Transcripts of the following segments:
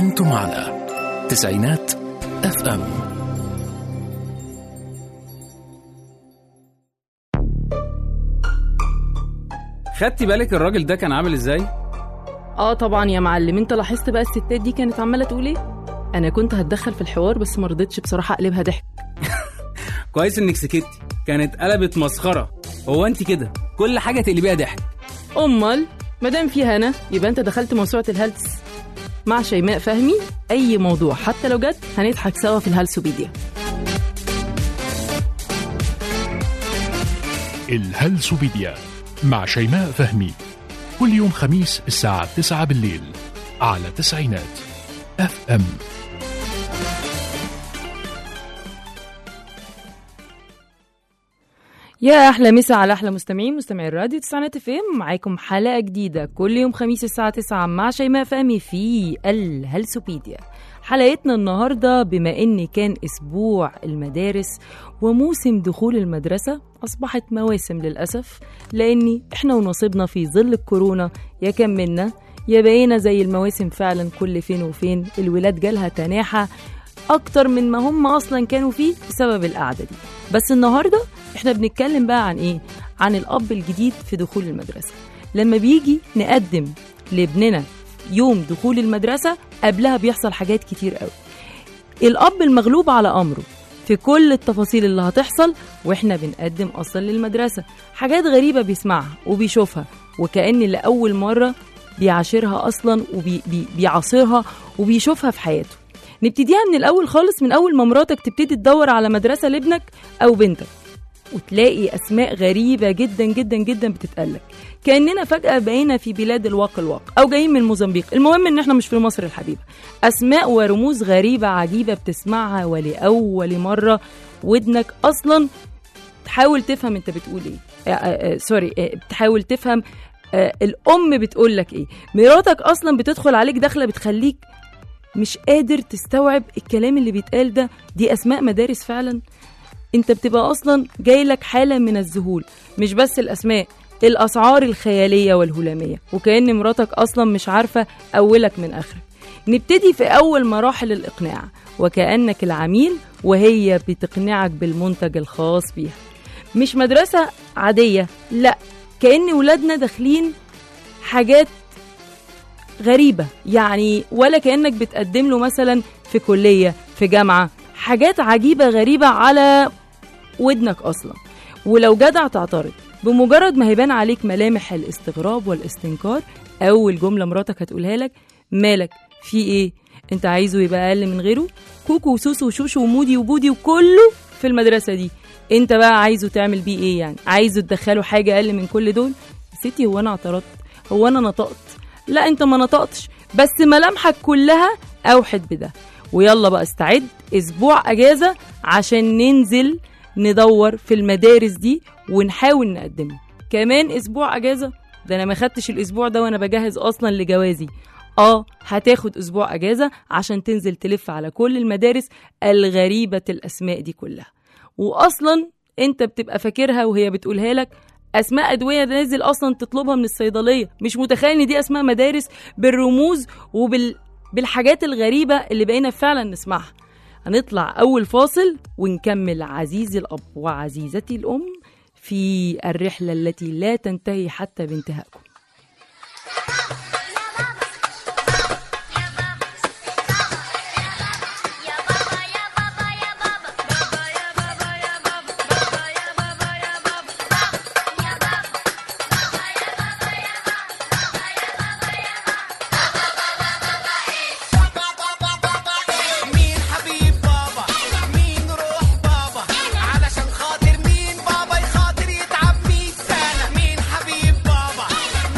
أنتم على تسعينات اف ام خدتي بالك الراجل ده كان عامل ازاي؟ اه طبعا يا معلم انت لاحظت بقى الستات دي كانت عماله تقول ايه انا كنت هتدخل في الحوار بس ما رضيتش بصراحه اقلبها ضحك كويس انك سكتي كانت قلبت مسخره هو انت كده كل حاجه تقلبيها ضحك امال مادام في هنا يبقى انت دخلت موسوعه الهلس مع شيماء فهمي اي موضوع حتى لو جد هنضحك سوا في الهلسوبيديا الهلسوبيديا مع شيماء فهمي كل يوم خميس الساعة 9 بالليل على تسعينات اف ام يا احلى مسا على احلى مستمعين مستمعي الراديو تسعينات اف ام معاكم حلقه جديده كل يوم خميس الساعه 9 مع شيماء فهمي في الهلسوبيديا حلقتنا النهارده بما ان كان اسبوع المدارس وموسم دخول المدرسه اصبحت مواسم للاسف لان احنا ونصيبنا في ظل الكورونا يا كم منا يا بقينا زي المواسم فعلا كل فين وفين الولاد جالها تناحه اكتر من ما هم اصلا كانوا فيه بسبب القعده دي بس النهارده احنا بنتكلم بقى عن ايه عن الاب الجديد في دخول المدرسه لما بيجي نقدم لابننا يوم دخول المدرسه قبلها بيحصل حاجات كتير قوي الاب المغلوب على امره في كل التفاصيل اللي هتحصل واحنا بنقدم اصلا للمدرسه حاجات غريبه بيسمعها وبيشوفها وكأن لأول مرة بيعاشرها أصلا وبيعاصرها وبيشوفها في حياته نبتديها من الأول خالص من أول ما مراتك تبتدي تدور على مدرسة لابنك أو بنتك وتلاقي أسماء غريبة جدا جدا جدا بتتقالك كأننا فجأة بقينا في بلاد الواق الواق أو جايين من موزمبيق المهم إن إحنا مش في مصر الحبيبة أسماء ورموز غريبة عجيبة بتسمعها ولأول مرة ودنك أصلا تحاول تفهم أنت بتقول إيه آه آه آه سوري آه بتحاول تفهم آه الأم بتقول لك إيه مراتك أصلا بتدخل عليك داخلة بتخليك مش قادر تستوعب الكلام اللي بيتقال ده دي أسماء مدارس فعلا انت بتبقى اصلا جاي لك حاله من الذهول مش بس الاسماء الاسعار الخياليه والهلاميه وكأن مراتك اصلا مش عارفه اولك من اخرك نبتدي في اول مراحل الاقناع وكانك العميل وهي بتقنعك بالمنتج الخاص بيها مش مدرسه عاديه لا كأن ولادنا داخلين حاجات غريبة يعني ولا كأنك بتقدم له مثلا في كلية في جامعة حاجات عجيبة غريبة على ودنك أصلا ولو جدع تعترض بمجرد ما هيبان عليك ملامح الاستغراب والاستنكار أول جملة مراتك هتقولها لك مالك في إيه أنت عايزه يبقى أقل من غيره كوكو وسوسو وشوشو ومودي وبودي وكله في المدرسة دي أنت بقى عايزه تعمل بيه إيه يعني عايزه تدخله حاجة أقل من كل دول ستي هو أنا اعترضت هو أنا نطقت لا أنت ما نطقتش بس ملامحك كلها أوحد بده ويلا بقى استعد اسبوع اجازه عشان ننزل ندور في المدارس دي ونحاول نقدمه كمان اسبوع اجازه ده انا ما خدتش الاسبوع ده وانا بجهز اصلا لجوازي اه هتاخد اسبوع اجازه عشان تنزل تلف على كل المدارس الغريبه الاسماء دي كلها واصلا انت بتبقى فاكرها وهي بتقولها لك اسماء ادويه نازل اصلا تطلبها من الصيدليه مش متخيل ان دي اسماء مدارس بالرموز وبال بالحاجات الغريبة اللي بقينا فعلا نسمعها هنطلع أول فاصل ونكمل عزيزي الأب وعزيزتي الأم في الرحلة التي لا تنتهي حتى بانتهائكم مين حبيب بابا مين روح بابا علشان خاطر مين بابا يخاطر يتعب مية سنة مين حبيب بابا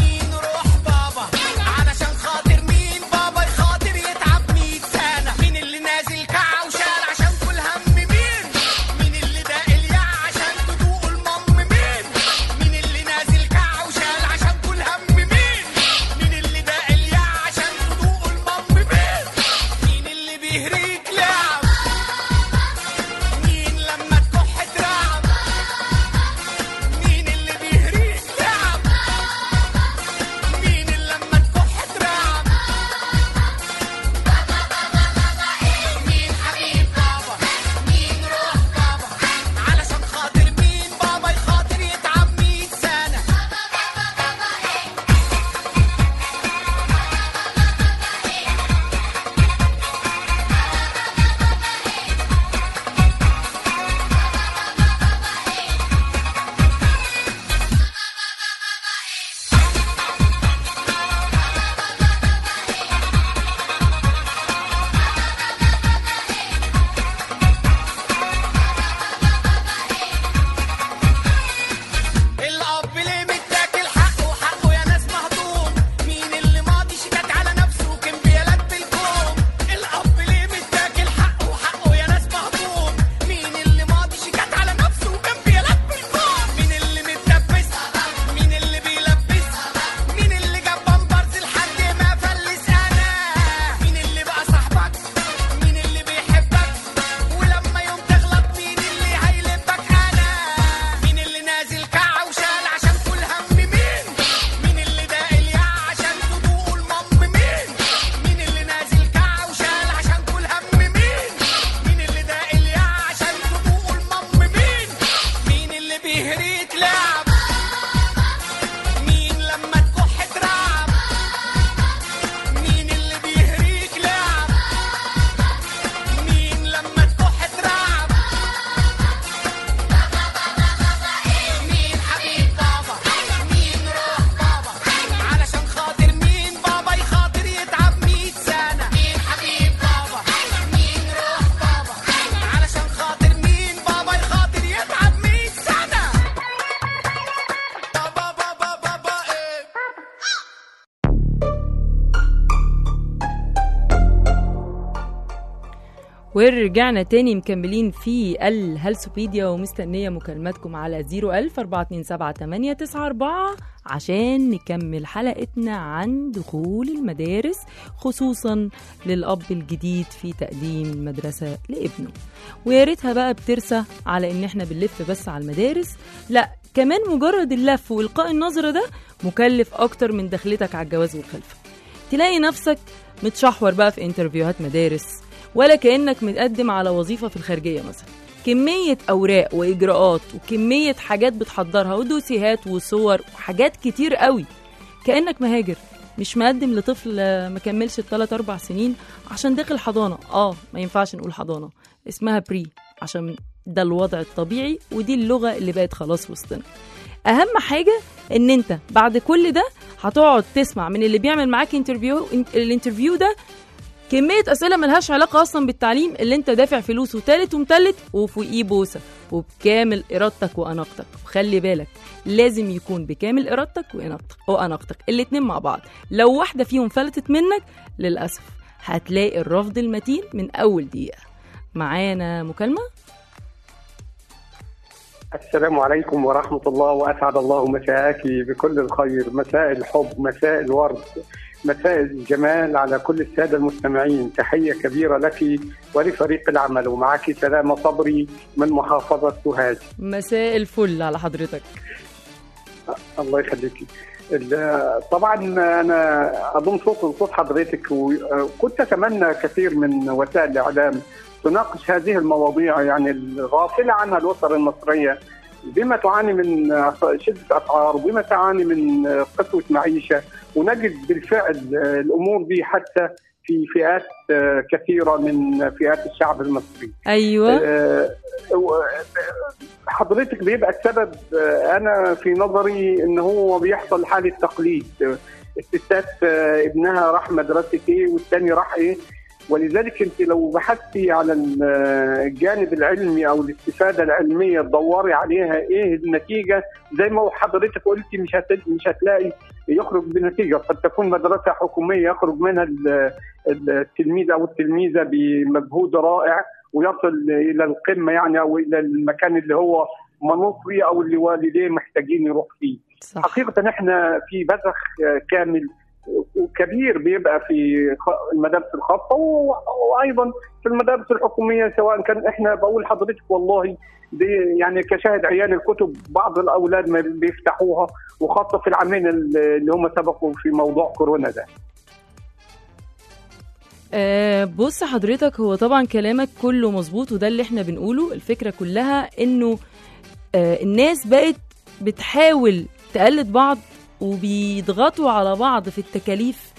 ورجعنا تاني مكملين في الهلسوبيديا ومستنية مكالماتكم على 01000 427 عشان نكمل حلقتنا عن دخول المدارس خصوصا للأب الجديد في تقديم المدرسة لابنه ويا ريتها بقى بترسى على إن احنا بنلف بس على المدارس لا كمان مجرد اللف وإلقاء النظرة ده مكلف أكتر من دخلتك على الجواز والخلفة تلاقي نفسك متشحور بقى في انترفيوهات مدارس ولا كأنك متقدم على وظيفة في الخارجية مثلا كمية أوراق وإجراءات وكمية حاجات بتحضرها ودوسيهات وصور وحاجات كتير قوي كأنك مهاجر مش مقدم لطفل آه، ما كملش الثلاث أربع سنين عشان داخل حضانة آه ما ينفعش نقول حضانة اسمها بري عشان ده الوضع الطبيعي ودي اللغة اللي بقت خلاص وسطنا أهم حاجة إن أنت بعد كل ده هتقعد تسمع من اللي بيعمل معاك انترفيو الانترفيو ده كمية أسئلة ملهاش علاقة أصلا بالتعليم اللي أنت دافع فلوسه تالت ومتلت وفوقيه بوسة وبكامل إرادتك وأناقتك وخلي بالك لازم يكون بكامل إرادتك وأناقتك وأناقتك الاتنين مع بعض لو واحدة فيهم فلتت منك للأسف هتلاقي الرفض المتين من أول دقيقة معانا مكالمة السلام عليكم ورحمة الله وأسعد الله مساءك بكل الخير مساء الحب مساء الورد مساء الجمال على كل السادة المستمعين تحية كبيرة لك ولفريق العمل ومعك سلامة صبري من محافظة سوهاج مساء الفل على حضرتك الله يخليك ال- طبعا انا اضم صوت صوت حضرتك وكنت اتمنى كثير من وسائل الاعلام تناقش هذه المواضيع يعني الغافله عنها الاسر المصريه بما تعاني من شده اسعار وبما تعاني من قسوه معيشه ونجد بالفعل الامور دي حتى في فئات كثيره من فئات الشعب المصري أيوة آه، و- حضرتك بيبقى السبب آه، انا في نظري ان هو بيحصل حاله تقليد آه، الستات آه، ابنها راح مدرسه ايه والثاني راح ايه ولذلك انت لو بحثتي على ال- الجانب العلمي او الاستفاده العلميه تدوري عليها ايه النتيجه زي ما حضرتك قلتي مش هت... مش هتلاقي يخرج بنتيجه قد تكون مدرسه حكوميه يخرج منها ال- التلميذ او التلميذه بمجهود رائع ويصل الى القمه يعني او الى المكان اللي هو منوط فيه او اللي والديه محتاجين يروح فيه. صح حقيقه احنا في بذخ كامل وكبير بيبقى في خ- المدارس الخاصه و- وايضا في المدارس الحكوميه سواء كان احنا بقول لحضرتك والله دي يعني كشاهد عيان الكتب بعض الاولاد ما بيفتحوها وخاصه في العامين اللي هم سبقوا في موضوع كورونا ده. آه، بص حضرتك هو طبعا كلامك كله مظبوط وده اللي احنا بنقوله الفكرة كلها انه آه، الناس بقت بتحاول تقلد بعض وبيضغطوا على بعض في التكاليف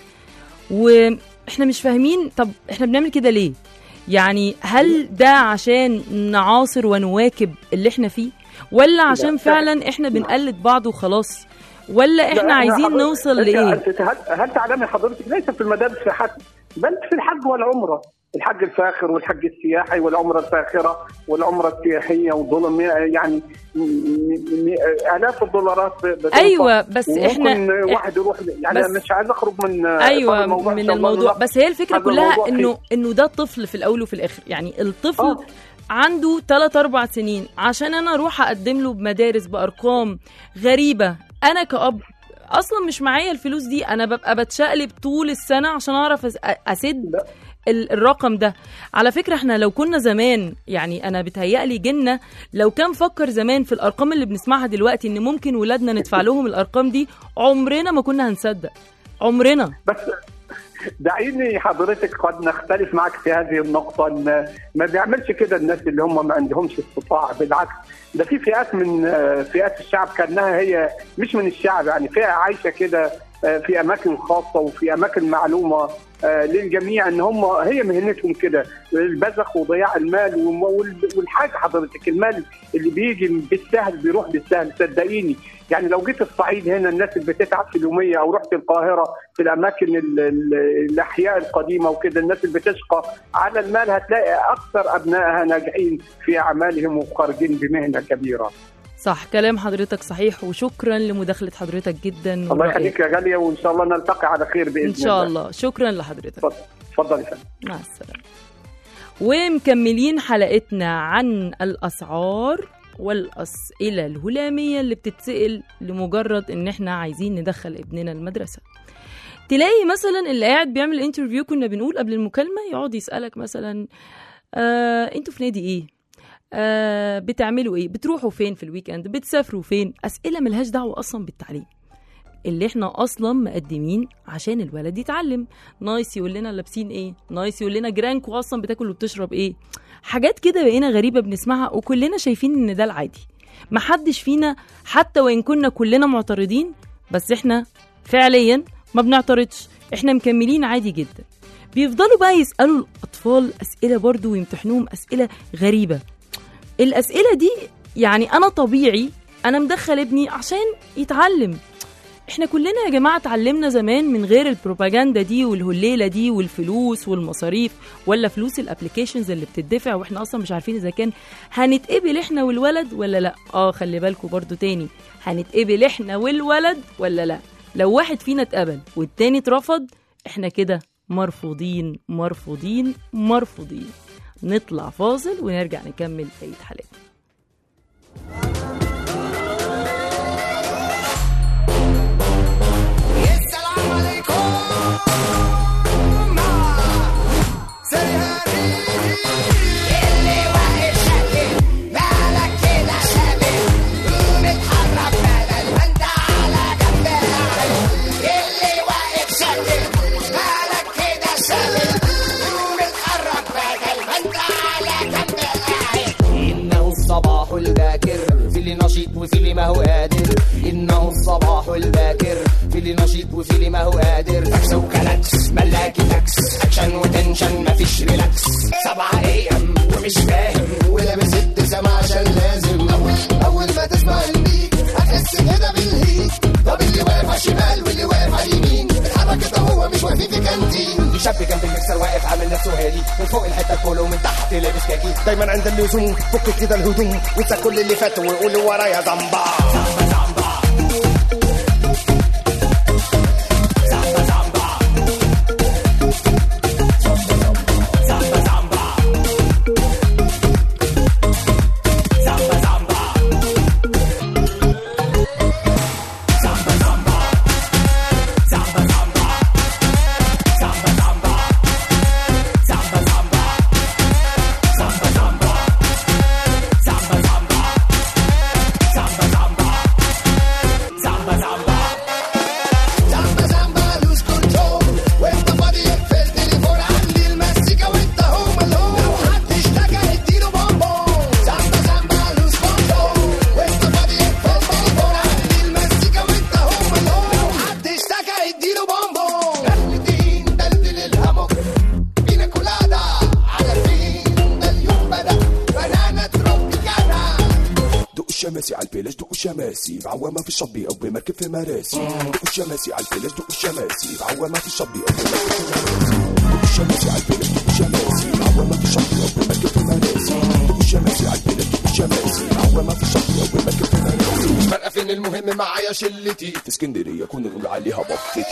واحنا مش فاهمين طب احنا بنعمل كده ليه يعني هل ده عشان نعاصر ونواكب اللي احنا فيه ولا عشان لا. فعلا احنا بنقلد بعض وخلاص ولا لا، احنا عايزين حضرتك- نوصل أنت- لايه أنت هل, هل تعلمي حضرتك ليس في المدارس في حد بل في الحج والعمره الحج الفاخر والحج السياحي والعمره الفاخره والعمره السياحيه والظلم يعني م- م- م- الاف الدولارات بتنفق. ايوه بس وممكن احنا واحد يروح يعني بس- أنا مش عايز اخرج من ايوه الموضوع إن من شاء الله الموضوع نلخص. بس هي الفكره هذا كلها الموضوع انه انه ده طفل في الاول وفي الاخر يعني الطفل آه. عنده 3 4 سنين عشان انا اروح اقدم له بمدارس بارقام غريبه انا كأب اصلا مش معايا الفلوس دي انا ببقى بتشقلب طول السنه عشان اعرف أس- اسد لا. ال- الرقم ده على فكره احنا لو كنا زمان يعني انا بتهيألي جيلنا لو كان فكر زمان في الارقام اللي بنسمعها دلوقتي ان ممكن ولادنا ندفع لهم الارقام دي عمرنا ما كنا هنصدق عمرنا بس دعيني حضرتك قد نختلف معك في هذه النقطة إن ما بيعملش كده الناس اللي هم ما عندهمش استطاعة بالعكس ده في فئات من آه، فئات الشعب كأنها هي مش من الشعب يعني فئة عايشة كده آه، في أماكن خاصة وفي أماكن معلومة آه، للجميع ان هم هي مهنتهم كده البذخ وضياع المال وم- وال- والحاجه حضرتك المال اللي بيجي بالسهل بيروح بالسهل صدقيني يعني لو جيت الصعيد هنا الناس اللي بتتعب في اليوميه او رحت القاهره في الاماكن ال- ال- الاحياء القديمه وكده الناس اللي بتشقى على المال هتلاقي اكثر ابنائها ناجحين في اعمالهم وخارجين بمهنه كبيره. صح كلام حضرتك صحيح وشكرا لمداخلة حضرتك جدا الله ورأيك. يخليك يا غاليه وان شاء الله نلتقي على خير باذن إن شاء الله شكرا لحضرتك اتفضل اتفضل يا فندم. مع السلامة ومكملين حلقتنا عن الأسعار والأسئلة الهلامية اللي بتتسأل لمجرد إن إحنا عايزين ندخل ابننا المدرسة تلاقي مثلا اللي قاعد بيعمل انترفيو كنا بنقول قبل المكالمة يقعد يسألك مثلا آه انتوا في نادي ايه؟ آه بتعملوا ايه؟ بتروحوا فين في الويكند؟ بتسافروا فين؟ أسئلة ملهاش دعوة أصلا بالتعليم اللي احنا اصلا مقدمين عشان الولد يتعلم نايس يقول لنا لابسين ايه نايس يقول لنا جرانكو اصلا بتاكل وبتشرب ايه حاجات كده بقينا غريبه بنسمعها وكلنا شايفين ان ده العادي محدش فينا حتى وان كنا كلنا معترضين بس احنا فعليا ما بنعترضش احنا مكملين عادي جدا بيفضلوا بقى يسالوا الاطفال اسئله برضو ويمتحنوهم اسئله غريبه الاسئله دي يعني انا طبيعي انا مدخل ابني عشان يتعلم احنا كلنا يا جماعه اتعلمنا زمان من غير البروباجندا دي والهليله دي والفلوس والمصاريف ولا فلوس الابلكيشنز اللي بتدفع واحنا اصلا مش عارفين اذا كان هنتقبل احنا والولد ولا لا اه خلي بالكم برضو تاني هنتقبل احنا والولد ولا لا لو واحد فينا اتقبل والتاني اترفض احنا كده مرفوضين مرفوضين مرفوضين نطلع فاصل ونرجع نكمل بقيه حلقتنا السلام عليكم سيهاري اللي واقف شاكر مالك كده شابك متحرك بدل ما انت على جنب اللي واقف شاكر مالك كده شابك متحرك بدل ما انت على جنب إنه الصباح الباكر في اللي نشيط وفي اللي ما هو قادر إنه الصباح الباكر في اللي نشيط وفي اللي ما هو قادر فاكس وكلاكس ملاكي تاكس أكشن وتنشن مفيش ريلاكس سبعة اي ام ومش فاهم ولابس ابتسامة عشان لازم أول أول ما تسمع البيت هتحس كده بالهيت طب اللي واقف على الشمال واللي واقف على اليمين اتحرك كده هو مش واقفين في كانتين في شاب جنب المكسر واقف عامل نفسه هادي من فوق الحته كله ومن تحت لابس كاكي دايما عند اللزوم فك كده الهدوم وانسى كل اللي فات وقول ورايا زمبا زامبا زامبا لوز كنترول وانت فاضي اقفل التليفون عندي المزيكا وانت هوم الهوم لو حد اشتكى اديله بومبون زامبا زامبا لوز كنترول وانت فاضي اقفل التليفون عندي المزيكا وانت هوم الهوم لو حد اشتكى اديله بومبون دلدين دلدل الهمك بينا كولادا على فين ده اليوم بدا بنانا تروبيكانا دق الشماسي على الفلاش دق الشماسي بعوامة في الشطبي أو بمركب في مراسي دق الشماسي على الفلاش دق الشماسي بعوامة في الشطبي أو بمركب في مراسي دق الشماسي على الفلاش دق الشماسي بعوامة في الشطبي أو بمركب في مراسي دق الشماسي على الفلاش دق الشماسي بعوامة في الشطبي أو بمركب في مراسي مش فارقة فين المهم معايا شلتي في اسكندرية كنا نقول عليها بطتي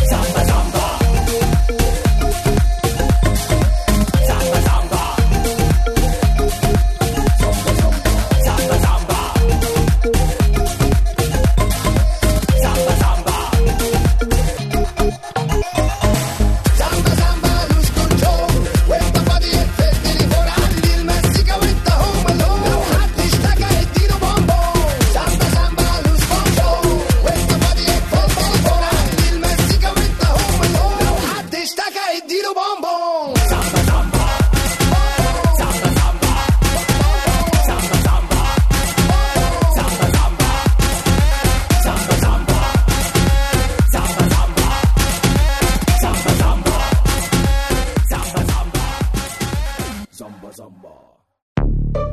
زامبا زامبا لوز كنترول وانت فاضي اقفل التليفون عندي المزيكا وانت هوم الهوم لو حد اشتكى اديله بومبون زامبا زامبا لوز كنترول وانت فاضي اقفل التليفون عندي المزيكا وانت هوم الهوم لو حد اشتكى اديله بومبون زامبا زامبا زامبا زامبا زامبا زامبا زامبا زامبا زامبا زامبا زامبا زامبا زامبا زامبا زامبا زمبا زمبا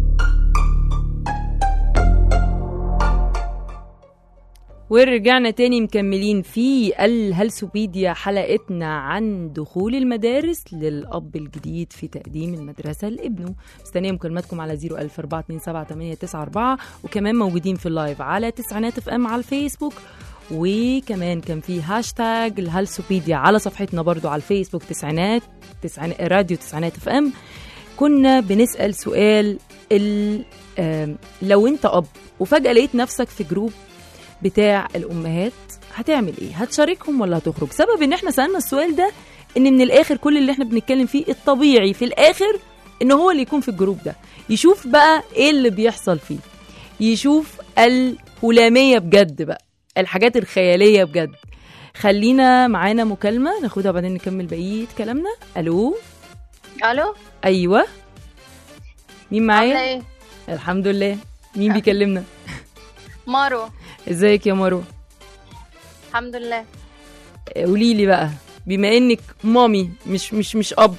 ورجعنا تاني مكملين في الهلسوبيديا حلقتنا عن دخول المدارس للأب الجديد في تقديم المدرسة لابنه مستنية مكالماتكم على 004278994 وكمان موجودين في اللايف على تسعينات اف ام على الفيسبوك وكمان كان في هاشتاج الهالسوبيديا على صفحتنا برضو على الفيسبوك تسعينات تسعين راديو تسعينات اف ام كنا بنسأل سؤال ال... آم، لو انت اب وفجأة لقيت نفسك في جروب بتاع الامهات هتعمل ايه هتشاركهم ولا هتخرج سبب ان احنا سألنا السؤال ده ان من الاخر كل اللي احنا بنتكلم فيه الطبيعي في الاخر ان هو اللي يكون في الجروب ده يشوف بقى ايه اللي بيحصل فيه يشوف الهلامية بجد بقى الحاجات الخيالية بجد خلينا معانا مكالمة ناخدها وبعدين نكمل بقية كلامنا الو الو ايوه مين عامله معايا ايه الحمد لله مين بيكلمنا مارو ازيك يا مارو الحمد لله قولي لي بقى بما انك مامي مش مش مش اب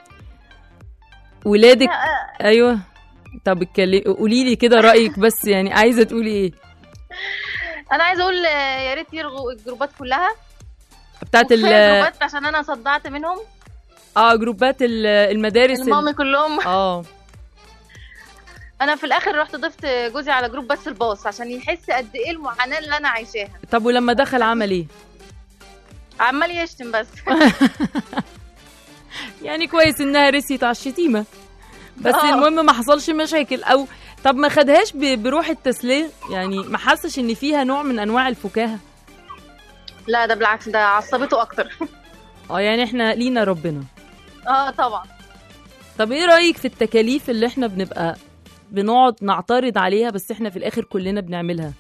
ولادك ايوه طب قولي لي كده رايك بس يعني عايزه تقولي ايه انا عايزه اقول آه، يا ريت يلغوا الجروبات كلها بتاعت ال وكفاية جروبات عشان انا صدعت منهم اه جروبات ال- المدارس ال- المامي كلهم اه انا في الاخر رحت ضفت جوزي على جروب بس الباص عشان يحس قد ايه المعاناه اللي انا عايشاها طب ولما دخل عمل ايه عمال يشتم بس يعني كويس انها رسيت على الشتيمه بس آه. المهم ما حصلش مشاكل او طب ما خدهاش ب- بروح التسليه يعني ما حسش ان فيها نوع من انواع الفكاهه لا ده بالعكس ده عصبته اكتر اه يعني احنا لينا ربنا اه طبعا طب ايه رايك في التكاليف اللي احنا بنبقى بنقعد نعترض عليها بس احنا في الاخر كلنا بنعملها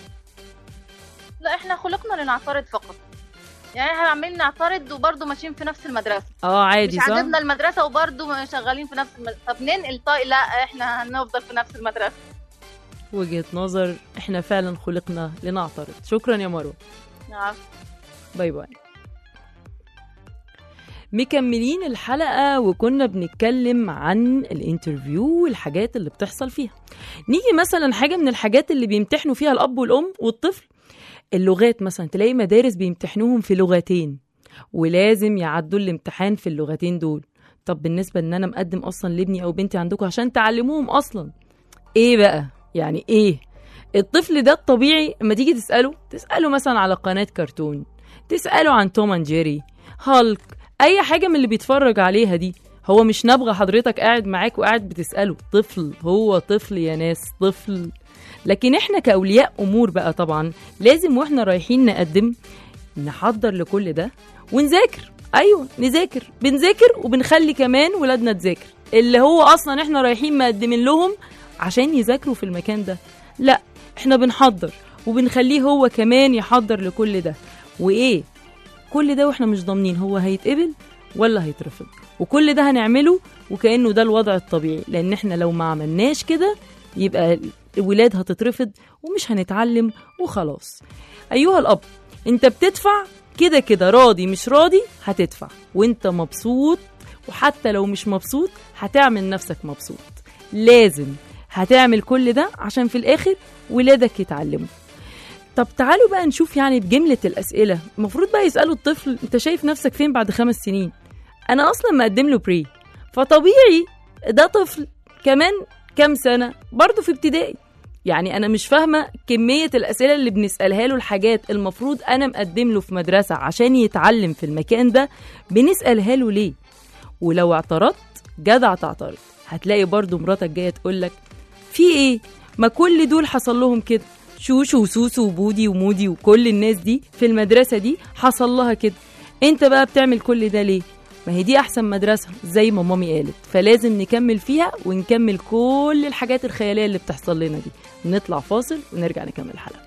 لا احنا خلقنا لنعترض فقط يعني احنا عمالين نعترض وبرضه ماشيين في نفس المدرسه اه عادي مش صح عجبنا المدرسه وبرضه شغالين في نفس المدرسه طب ننقل طيب لا احنا هنفضل في نفس المدرسه وجهه نظر احنا فعلا خلقنا لنعترض شكرا يا مروه نعم. باي باي مكملين الحلقة وكنا بنتكلم عن الانترفيو والحاجات اللي بتحصل فيها نيجي مثلا حاجة من الحاجات اللي بيمتحنوا فيها الأب والأم والطفل اللغات مثلا تلاقي مدارس بيمتحنوهم في لغتين ولازم يعدوا الامتحان في اللغتين دول طب بالنسبة ان انا مقدم اصلا لابني او بنتي عندكم عشان تعلموهم اصلا ايه بقى يعني ايه الطفل ده الطبيعي لما تيجي تسأله تسأله مثلا على قناة كرتون تسأله عن توم اند جيري هالك اي حاجة من اللي بيتفرج عليها دي هو مش نبغى حضرتك قاعد معاك وقاعد بتسأله طفل هو طفل يا ناس طفل لكن احنا كأولياء أمور بقى طبعا لازم واحنا رايحين نقدم نحضر لكل ده ونذاكر ايوه نذاكر بنذاكر وبنخلي كمان ولادنا تذاكر اللي هو اصلا احنا رايحين مقدمين لهم عشان يذاكروا في المكان ده لا احنا بنحضر وبنخليه هو كمان يحضر لكل ده وايه كل ده واحنا مش ضامنين هو هيتقبل ولا هيترفض وكل ده هنعمله وكانه ده الوضع الطبيعي لان احنا لو ما عملناش كده يبقى الولاد هتترفض ومش هنتعلم وخلاص ايها الاب انت بتدفع كده كده راضي مش راضي هتدفع وانت مبسوط وحتى لو مش مبسوط هتعمل نفسك مبسوط لازم هتعمل كل ده عشان في الاخر ولادك يتعلموا طب تعالوا بقى نشوف يعني بجملة الأسئلة المفروض بقى يسألوا الطفل أنت شايف نفسك فين بعد خمس سنين أنا أصلا مقدم له بري فطبيعي ده طفل كمان كام سنة برضه في ابتدائي يعني أنا مش فاهمة كمية الأسئلة اللي بنسألها له الحاجات المفروض أنا مقدم له في مدرسة عشان يتعلم في المكان ده بنسألها له ليه ولو اعترضت جدع تعترض هتلاقي برضه مراتك جاية تقولك في ايه ما كل دول حصل لهم كده شوشو وسوسو وبودي ومودي وكل الناس دي في المدرسة دي حصل لها كده انت بقى بتعمل كل ده ليه ما هي دي احسن مدرسة زي ما مامي قالت فلازم نكمل فيها ونكمل كل الحاجات الخيالية اللي بتحصل لنا دي نطلع فاصل ونرجع نكمل الحلقة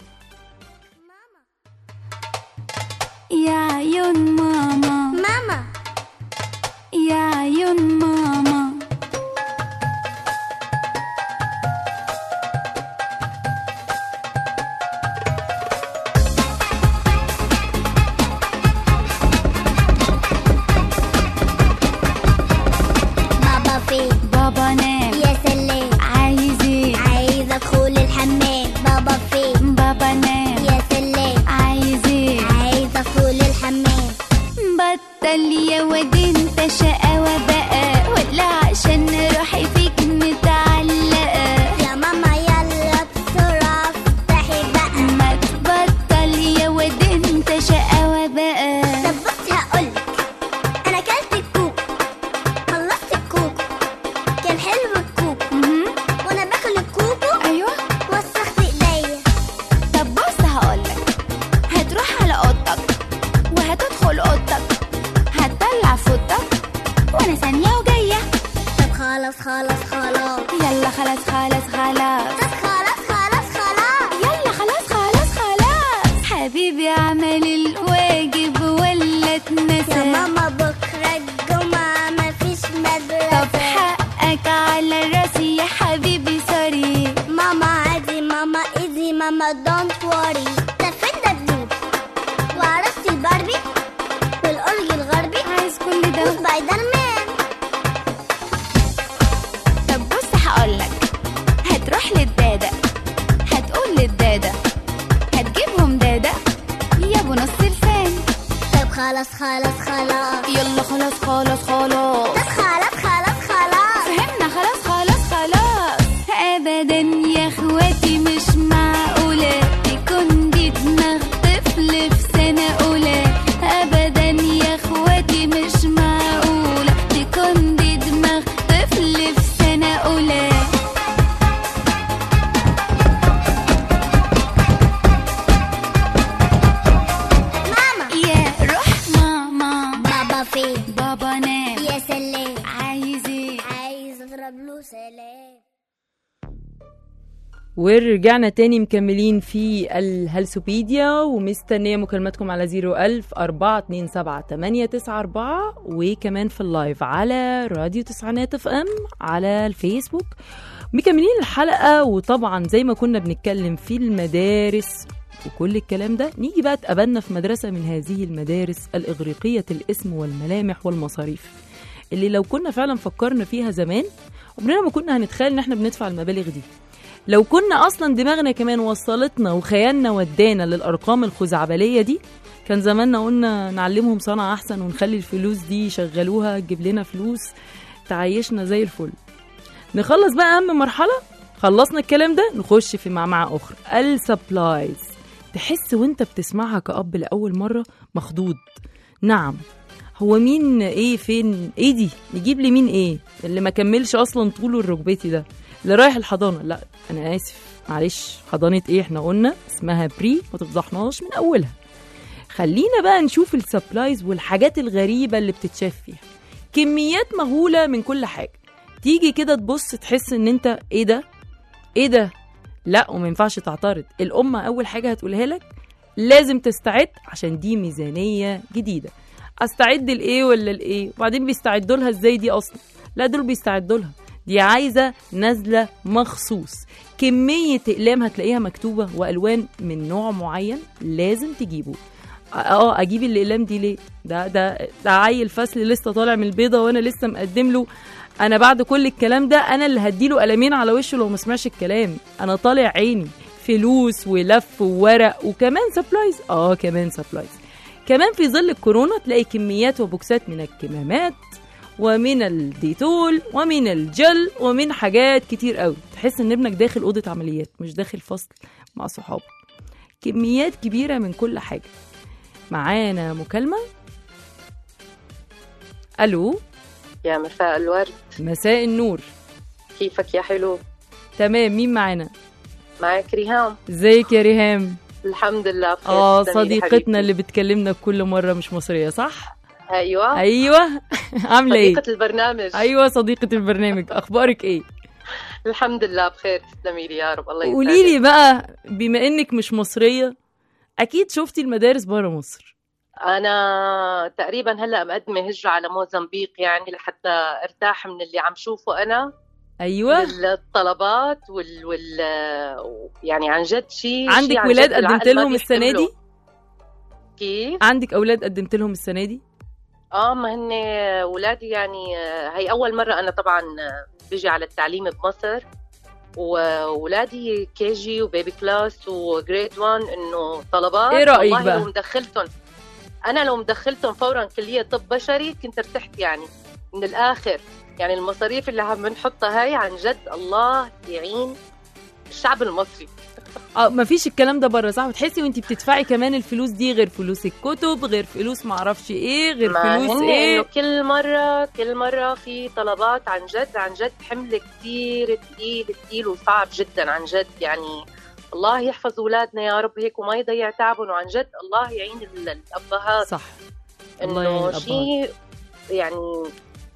يا عيون ماما ماما يا عيون ماما بابا فين بابا نام يا سلام عايز ايه عايز ادخل الحمام بابا فين بابا نام يا سلام عايز ايه عايز ادخل الحمام بطل يا واد انت شقاوة بقى ولا عشان روحي فيك متعلقة يا ماما يلا بسرعة افتحي بقى ما تبطل خلاص خلاص يلا خلاص خلاص خلاص خلاص خلاص خلاص يلا خلاص خلاص خلاص حبيبي عمل الواجب ولا اتنسى يا ماما بكرة الجمعة مفيش مدرسة طب حقك على راسي يا حبيبي سوري ماما عادي ماما ايزي ماما دونت وري ده فين دبدوب وعروستي الباربي والأورج الغربي عايز كل ده وسبايدر مان طب بص هقولك هتروح للدادة هتقول للدادة هتجيبهم دادة يا ابو نص لسان طب خلاص خلاص خلاص يلا خلاص خلاص خلاص طب خلاص خلاص خلاص فهمنا خلاص خلاص خلاص ابدا يا اخواتي مش معقولة تكون دي دماغ طفل في سنة اولى ابدا يا اخواتي مش معقولة تكون دي دماغ طفل في سنة اولى ماما يا روح ماما بابا فين بابا نام يا سلام عايز ايه عايز اضرب له سلام ورجعنا تاني مكملين في الهلسوبيديا ومستنية مكالماتكم على 01000 427 894 وكمان في اللايف على راديو تسعينات اف ام على الفيسبوك مكملين الحلقة وطبعا زي ما كنا بنتكلم في المدارس وكل الكلام ده نيجي بقى اتقابلنا في مدرسة من هذه المدارس الإغريقية الاسم والملامح والمصاريف اللي لو كنا فعلا فكرنا فيها زمان عمرنا ما كنا هنتخيل ان احنا بندفع المبالغ دي لو كنا اصلا دماغنا كمان وصلتنا وخيالنا ودانا للارقام الخزعبليه دي كان زماننا قلنا نعلمهم صنعة احسن ونخلي الفلوس دي يشغلوها تجيب لنا فلوس تعيشنا زي الفل نخلص بقى اهم مرحله خلصنا الكلام ده نخش في معمعة اخرى السبلايز تحس وانت بتسمعها كأب لأول مرة مخضوض نعم هو مين ايه فين ايه دي نجيب لي مين ايه اللي ما كملش اصلا طوله الركبتي ده اللي رايح الحضانه لا انا اسف معلش حضانه ايه احنا قلنا اسمها بري ما تفضحناش من اولها خلينا بقى نشوف السبلايز والحاجات الغريبه اللي بتتشاف فيها كميات مهوله من كل حاجه تيجي كده تبص تحس ان انت ايه ده ايه ده لا وما ينفعش تعترض الام اول حاجه هتقولها لك لازم تستعد عشان دي ميزانيه جديده استعد لايه ولا لايه وبعدين بيستعدوا لها ازاي دي اصلا لا دول بيستعدوا لها دي عايزه نازله مخصوص كميه اقلام هتلاقيها مكتوبه والوان من نوع معين لازم تجيبه اه اجيب الاقلام دي ليه ده ده ده عيل فصل لسه طالع من البيضه وانا لسه مقدم له انا بعد كل الكلام ده انا اللي هديله قلمين على وشه لو ما سمعش الكلام انا طالع عيني فلوس ولف وورق وكمان سبلايز اه كمان سبلايز كمان في ظل الكورونا تلاقي كميات وبوكسات من الكمامات ومن الديتول ومن الجل ومن حاجات كتير قوي تحس ان ابنك داخل اوضه عمليات مش داخل فصل مع صحابه كميات كبيره من كل حاجه معانا مكالمه الو يا مساء الورد مساء النور كيفك يا حلو تمام مين معانا معك ريهام ازيك يا ريهام الحمد لله بخير اه تسلمي لي صديقتنا حبيبتي. اللي بتكلمنا كل مره مش مصريه صح ايوه ايوه عامله ايه صديقة البرنامج ايوه صديقه البرنامج اخبارك ايه الحمد لله بخير تسلمي لي يا رب الله يسعدك قولي لي بقى بما انك مش مصريه اكيد شفتي المدارس بره مصر انا تقريبا هلا مقدمه هجره على موزمبيق يعني لحتى ارتاح من اللي عم شوفه انا ايوه الطلبات وال, وال... يعني عن جد شيء عندك شيء عن ولاد جد العقل قدمت ما لهم السنه بيحتمله. دي كيف عندك اولاد قدمت لهم السنه دي اه ما هن ولادي يعني آه، هي اول مره انا طبعا آه، بيجي على التعليم بمصر وولادي كي جي وبيبي كلاس وجريد 1 انه طلبات إيه رأيك والله بقى؟ لو مدخلتهم انا لو مدخلتهم فورا كليه طب بشري كنت ارتحت يعني من الاخر يعني المصاريف اللي عم بنحطها هاي عن جد الله يعين الشعب المصري اه مفيش الكلام ده بره صح بتحسي وانت بتدفعي كمان الفلوس دي غير فلوس الكتب غير فلوس معرفش ايه غير ما فلوس هن ايه انه كل مره كل مره في طلبات عن جد عن جد حمل كثير ثقيل ثقيل وصعب جدا عن جد يعني الله يحفظ اولادنا يا رب هيك وما يضيع تعبهم وعن جد الله يعين ال- الابهات صح الله يعين انه الأبهات. شيء يعني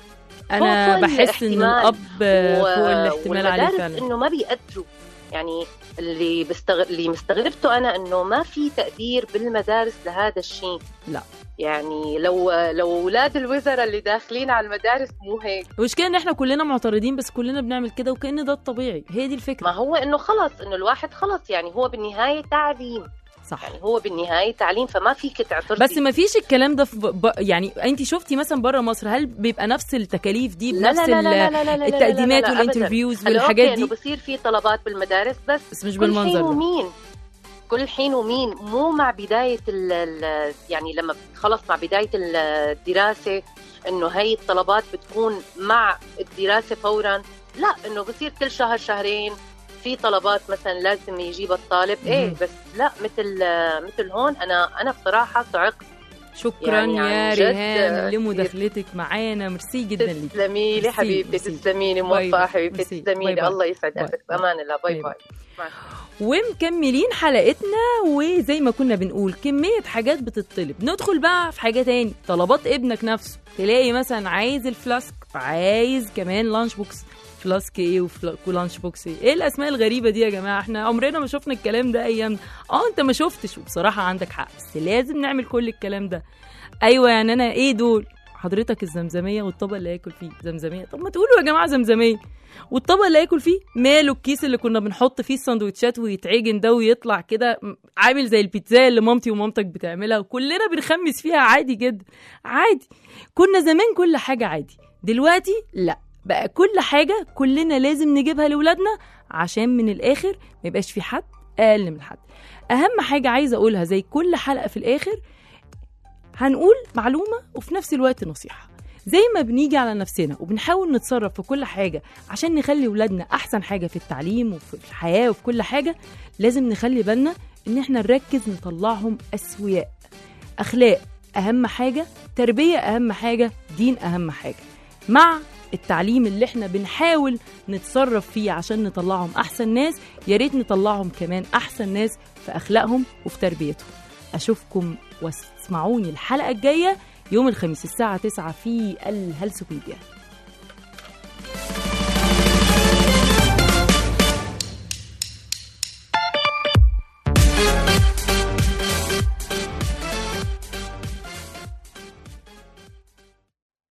انا فوق بحس ان الاحتمال. الاب و- فوق الاحتمال عليه والمدارس فعلا انه ما بيقدروا يعني اللي بستغ... اللي مستغربته انا انه ما في تقدير بالمدارس لهذا الشيء لا. يعني لو لو اولاد الوزراء اللي داخلين على المدارس مو هيك المشكله ان احنا كلنا معترضين بس كلنا بنعمل كده وكأن ده الطبيعي هي دي الفكره ما هو انه خلص انه الواحد خلص يعني هو بالنهايه تعليم صح يعني هو بالنهايه تعليم فما فيك تعترضي بس ما فيش الكلام ده في ب... يعني انت شفتي مثلا بره مصر هل بيبقى نفس التكاليف دي لا بنفس لا لا لا ال- لا لا لا لا التقديمات لا لا والانترفيوز أبداً. هلا والحاجات أوكي، دي انه بصير في طلبات بالمدارس بس بس مش كل بالمنظر حين ده ومين كل حين ومين مو مع بداية ال ال- يعني لما خلص مع بداية ال- الدراسة انه هي الطلبات بتكون مع الدراسة فورا لا انه بصير كل شهر شهرين في طلبات مثلا لازم يجيبها الطالب ايه مم. بس لا مثل مثل هون انا انا بصراحة صعقت شكرا يعني يا عن جد ريهام كتير. لمداخلتك معانا ميرسي جدا ليك تسلمي لي ميرسي، حبيبتي ميرسي. تسلمي لي باي موفقة باي. حبيبتي ميرسي. تسلمي باي لي باي. الله يسعد باي. قلبك بأمان الله باي باي باي مع ومكملين حلقتنا وزي ما كنا بنقول كمية حاجات بتطلب ندخل بقى في حاجة تاني طلبات ابنك نفسه تلاقي مثلا عايز الفلاسك عايز كمان لانش بوكس فلاسك ايه وفلا- ولانش بوكس ايه ايه الاسماء الغريبة دي يا جماعة احنا عمرنا ما شفنا الكلام ده ايام اه انت ما شفتش وبصراحة عندك حق بس لازم نعمل كل الكلام ده ايوه يعني انا ايه دول حضرتك الزمزمية والطبق اللي هياكل فيه زمزمية طب ما تقولوا يا جماعة زمزمية والطبق اللي هياكل فيه ماله الكيس اللي كنا بنحط فيه السندوتشات ويتعجن ده ويطلع كده م- عامل زي البيتزا اللي مامتي ومامتك بتعملها وكلنا بنخمس فيها عادي جدا عادي كنا زمان كل حاجة عادي دلوقتي لا بقى كل حاجة كلنا لازم نجيبها لولادنا عشان من الآخر ما يبقاش في حد أقل من حد أهم حاجة عايزة أقولها زي كل حلقة في الآخر هنقول معلومة وفي نفس الوقت نصيحة زي ما بنيجي على نفسنا وبنحاول نتصرف في كل حاجة عشان نخلي ولادنا أحسن حاجة في التعليم وفي الحياة وفي كل حاجة لازم نخلي بالنا إن إحنا نركز نطلعهم أسوياء أخلاق أهم حاجة تربية أهم حاجة دين أهم حاجة مع التعليم اللي احنا بنحاول نتصرف فيه عشان نطلعهم أحسن ناس يا ريت نطلعهم كمان أحسن ناس في أخلاقهم وفي تربيتهم أشوفكم واسمعوني الحلقة الجاية يوم الخميس الساعة 9 في الهلسوبيديا